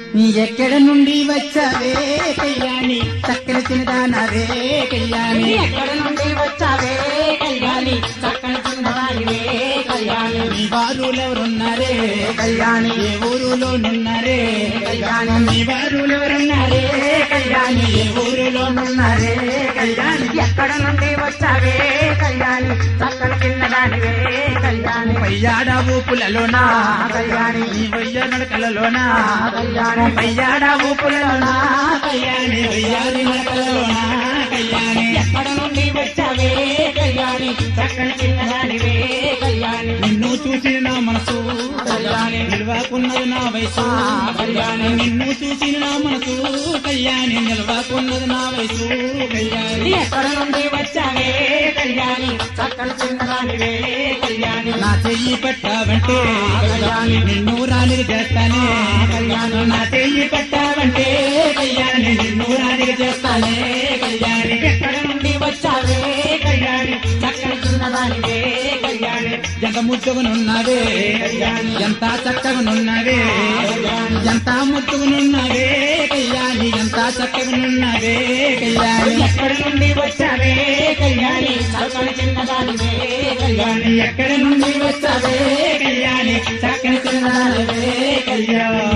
నీ ఎక్కడ నుండి వచ్చావే కళ్యాణి చక్కని చిన్నదానవే కళ్యాణి ఎక్కడ నుండి వచ్చావే కళ్యాణి చక్కని చిన్నదానివే కళ్యాణి మీ వారులెవరున్నారే కళ్యాణి ఏ ఊరులోనున్నారే కళ్యాణి మీ వారులెవరున్నారే కళ్యాణి ఏ ఊరులోనున్నారే కళ్యాణి ఎక్కడ నుండి వచ్చావే కళ్యాణి చక్కని చిన్నదానివే కళ్యాణి పయ్యాడ ఊపులలోనా కళ్యాణి నీ వయ్య నడకలలోనా కళ్యాణి పయ్యాడ ఊపులలోనా కళ్యాణి వయ్యారి నడకలలోనా కళ్యాణి ఎక్కడ నుండి వచ్చావే కళ్యాణి చక్కని చిన్నదానివే కళ్యాణి నిన్ను చూసి నా మనసు కళ్యాణి నిల్వకున్నది నా వయసు కళ్యాణి నిన్ను చూసి నా మనసు కళ్యాణి నిల్వకున్నది నా వయసు కళ్యాణి ఎక్కడ నుండి వచ్చావే కళ్యాణి చక్కని చిన్నదానివే కళ్యాణి నా చెయ్యి పట్టావంటే కళ్యాణి నిన్ను రాణిగా చేస్తానే కళ్యాణి నా చెయ్యి పట్టావంటే కళ్యాణి నిన్ను రాణిగా చేస్తానే కళ్యాణి ఎక్కడ నుండి వచ్చావే కళ్యాణి చక్కని చిన్నదానివే కళ్యాణి ఎంత ముద్దుగునున్నావే కళ్యాణి ఎంత చక్కగునున్నావే కళ్యాణి ఎంత ముద్దుగునున్నావే కళ్యాణి ఎంత చక్కగునున్నావే కళ్యాణి ఎక్కడ నుండి వచ్చావే కళ్యాణి చక్కని చిన్నదానివే కళ్యాణి ఎక్కడి నుండి వచ్చావే కళ్యాణి చక్కని చిన్నదానవే కళ్యాణి